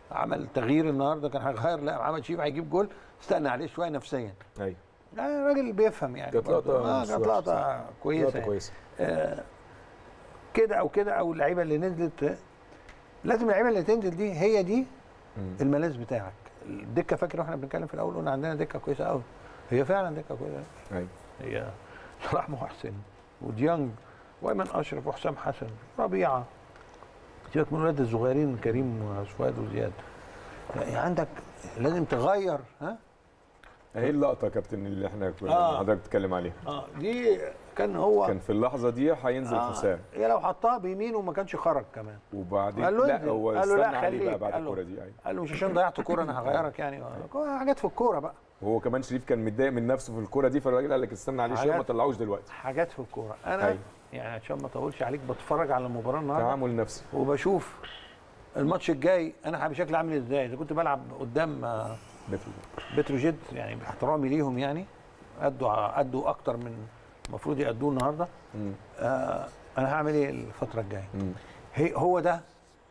عمل تغيير النهارده كان هيغير لا محمد شريف هيجيب جول استنى عليه شويه نفسيا ايوه لا راجل بيفهم يعني كانت برضه. لقطة اه مش كانت وحشة، لقطه كويسه لقطه يعني. كويسه آه، كده او كده او اللعيبه اللي نزلت آه، لازم اللعيبه اللي تنزل دي هي دي مم. الملاذ بتاعك الدكه فاكر واحنا بنتكلم في الاول قلنا عندنا دكه كويسه قوي هي فعلا دكه كويسه ايوه هي صلاح محسن وديانج وايمن اشرف وحسام حسن ربيعه سيبك من الولاد الصغيرين كريم وسواد وزياد يعني عندك لازم تغير ها اهي اللقطه يا كابتن اللي احنا كنا آه. حضرتك بتتكلم عليها اه دي كان هو كان في اللحظه دي هينزل آه حسام هي لو حطها بيمينه ما كانش خرج كمان وبعدين قال له لا انزل. هو قال له لا استنى عليه بقى خليك. بعد قال له- الكوره دي ايوه قال له مش عشان ضيعت كوره انا هغيرك يعني حاجات في الكوره بقى وهو كمان شريف كان متضايق من نفسه في الكوره دي فالراجل قال لك استنى عليه شويه ما حاجات- طلعوش دلوقتي حاجات في الكوره انا أيوة. يعني عشان ما اطولش عليك بتفرج على المباراه النهارده تعامل نفسي وبشوف الماتش الجاي انا بشكل عامل ازاي اذا كنت بلعب قدام آه، بتقول. بتروجيت يعني باحترامي ليهم يعني ادوا ادوا اكتر من المفروض يادوه النهارده مم. آه انا هعمل ايه الفتره الجايه مم. هي هو ده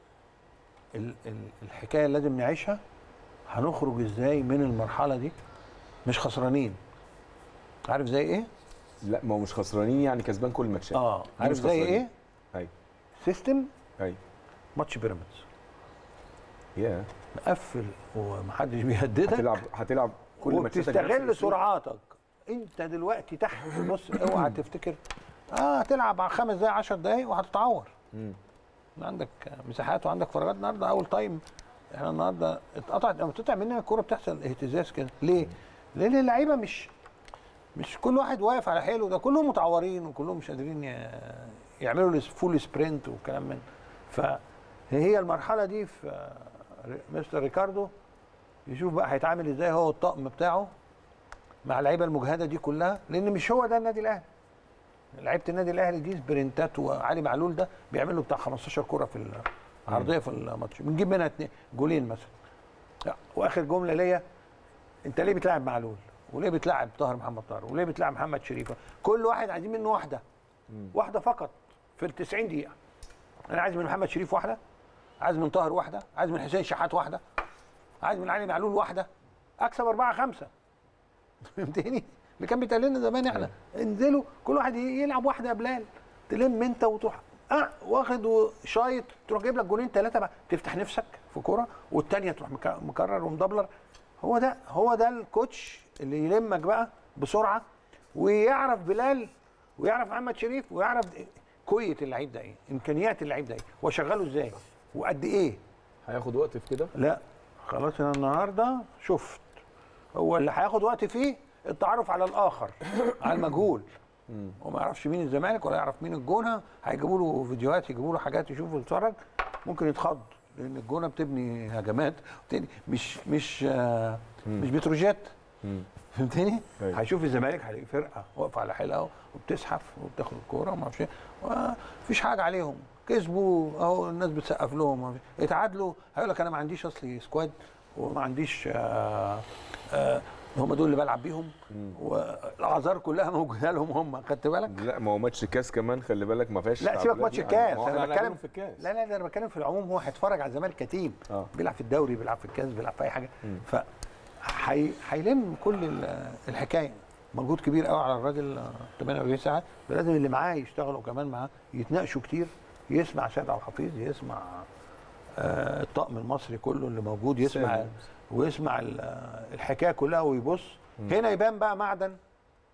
ال- ال- الحكايه اللي لازم نعيشها هنخرج ازاي من المرحله دي مش خسرانين عارف زي ايه لا ما هو مش خسرانين يعني كسبان كل الماتشات اه دي عارف مش زي خسرانين. ايه ايوه سيستم ايوه ماتش بيراميدز يا مقفل ومحدش بيهددك هتلعب هتلعب كل ماتشاتك بنفس وبتستغل الأسلوب. سرعاتك انت دلوقتي تحت بص اوعى تفتكر اه هتلعب على خمس دقايق 10 دقايق وهتتعور مم. عندك مساحات وعندك فراغات النهارده اول تايم احنا النهارده اتقطعت لما بتقطع مننا الكوره بتحصل اهتزاز كده ليه؟ لان اللعيبه مش مش كل واحد واقف على حيله ده كلهم متعورين وكلهم مش قادرين ي- يعملوا الفول سبرنت والكلام من فهي المرحله دي في آه، مستر ريكاردو يشوف بقى هيتعامل ازاي هو الطقم بتاعه مع اللعيبه المجهده دي كلها لان مش هو ده النادي الاهلي لعيبه النادي الاهلي دي سبرنتات وعلي معلول ده بيعمل له بتاع 15 كره في العرضيه في الماتش بنجيب منها اتنين جولين مثلا لا، واخر جمله ليا انت ليه بتلاعب معلول وليه بتلاعب طاهر محمد طاهر وليه بتلاعب محمد شريف كل واحد عايزين منه واحده واحده فقط في ال 90 دقيقه انا عايز من محمد شريف واحده عايز من طاهر واحده عايز من حسين شحات واحده عايز من علي معلول واحده اكسب أربعة خمسة فهمتني اللي كان بيتقال لنا زمان احنا انزلوا كل واحد يلعب واحده يا بلال تلم انت وتروح اه واخد وشايط تروح جايب لك جولين ثلاثه بقى تفتح نفسك في كوره والثانيه تروح مك- مكرر ومدبلر هو ده هو ده الكوتش اللي يلمك بقى بسرعه ويعرف بلال ويعرف محمد شريف ويعرف كويه اللعيب ده ايه امكانيات اللعيب ده ايه وشغله ازاي وقد ايه هياخد وقت في كده لا خلاص انا النهارده شفت هو اللي هياخد وقت فيه التعرف على الاخر على المجهول هو ما يعرفش مين الزمالك ولا يعرف مين الجونه هيجيبوا له فيديوهات يجيبوا له حاجات يشوفه يتفرج ممكن يتخض لان الجونه بتبني هجمات بتبني مش مش آه مش بتروجيت مم. فهمتني؟ أيوة. هيشوف الزمالك هيلاقي فرقه واقفه على حيلها وبتزحف وبتاخد الكوره وما اعرفش ايه مفيش حاجه عليهم كسبوا اهو الناس بتسقف لهم ما فيش- اتعادلوا هيقول لك انا ما عنديش اصلي سكواد وما عنديش آه آه هم دول اللي بلعب بيهم والاعذار كلها موجوده لهم هم خدت بالك؟ لا ما هو ماتش كاس كمان خلي بالك ما فيهاش لا سيبك تعادلات ماتش يعني. الكاس ما هو انا احنا بتكلم هنعملهم في الكاس لا لا ده انا بتكلم في العموم هو هيتفرج على الزمالك كتيم اه بيلعب في الدوري بيلعب في الكاس بيلعب في اي حاجه ف هي- هيلم كل ال- الحكايه مجهود كبير قوي على الراجل آه، 48 ساعه لازم اللي معاه يشتغلوا كمان معاه يتناقشوا كتير يسمع سيد عبد الحفيظ يسمع آه، الطقم المصري كله اللي موجود يسمع سامي. ويسمع ال- آه، الحكايه كلها ويبص هنا يبان بقى معدن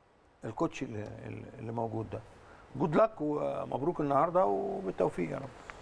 الكوتش اللي, اللي موجود ده جود لك ومبروك النهارده وبالتوفيق يا رب